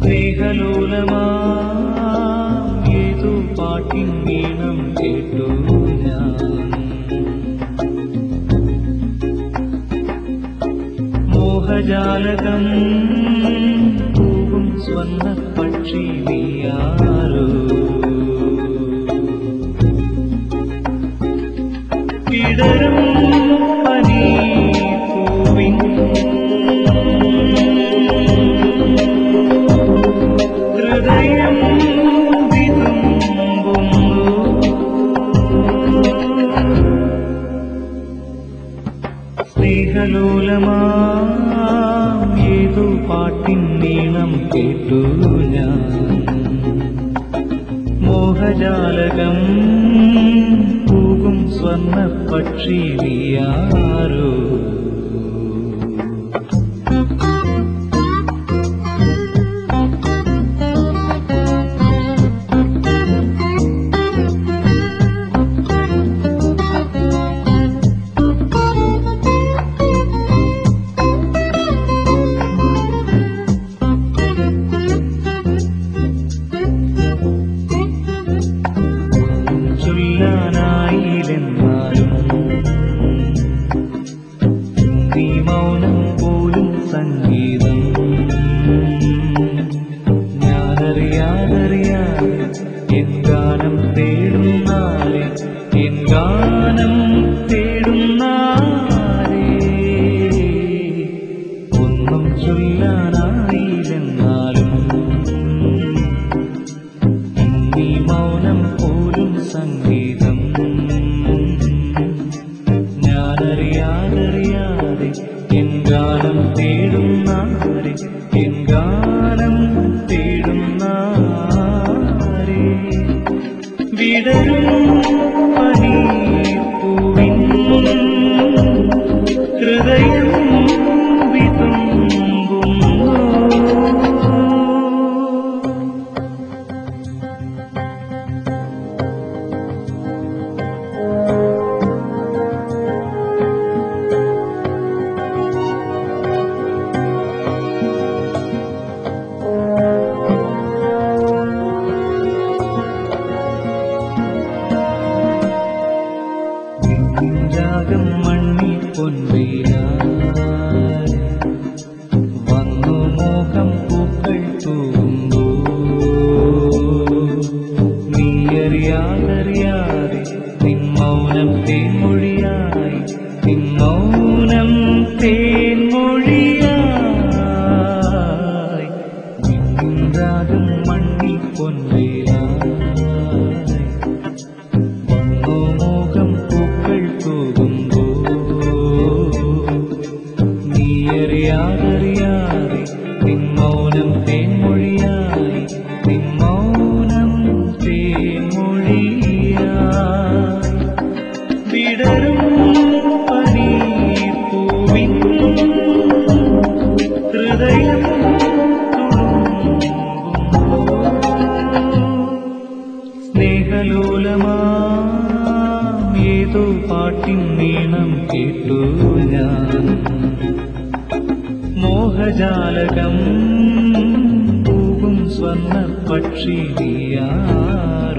സ്നേഹലോലമാ ഏതു പാട്ടിൻ വീണം കേട്ടു ഞാൻ മോഹജാലകം പൂവും സ്വർണ്ണ പക്ഷി നീയാരോ ഇടരും പനി പൂവിൻ ഹൃദയം വിതുമ്പുന്നു സ്നേഹലോലമാം ഏതു പാട്ടിൻ നീളം കേട്ടു ഞാൻ മോഹജാലകം പൂകും സ്വർണ്ണ പക്ഷി നീയാരോ ചൊല്ലാനായില്ലെന്നാലും നീ മൗനം പോലും സംഗീതം ഞാനറിയാതറിയാതെ എൻ ഗാനം തേടുന്നാരെ എൻ ഗാനം തേടുന്നാരെ ഒന്നും ചൊല്ലാനായില്ലെന്നാലും നീ മൗനം പോലും സംഗീതം ഞാനറിയാതറിയാതെ എൻ ഗാനം തേടുന്നാരെ എൻ ഗാനം തേടുന്നാരെ വിടരും പനീർപ്പൂവിൻ ഹൃദയം വിതുമ്പുന്നു രാഗം മണ്ണി പൊൻവെയിലായി വന്നു മോഹം പൂക്കൾ തൂകുമ്പോ നീയറിയാതറിയാതെ നിൻ മൗനം തേൻമൊഴിയായി നിൻ മൗനം തേൻമൊഴിയായി നിൻ രാഗം മണ്ണി പൊൻവെയിലായി വന്നു മോഹം പൂക്കൾ തൂകുമ്പോ നീയറിയാതറിയാതെ നിൻ മൗനം തേൻമൊഴിയായി നിൻ മൗനം തേൻമൊഴിയായി വിടരും പനീർപ്പൂവിൻ ഹൃദയം തുളുമ്പുന്നു. സ്നേഹലോലമാം ഏതോ പാട്ടിൻ നീളം കേട്ടു ഞാൻ മോഹജാലകം പൂവും സ്വർണ്ണ പക്ഷി നീയാ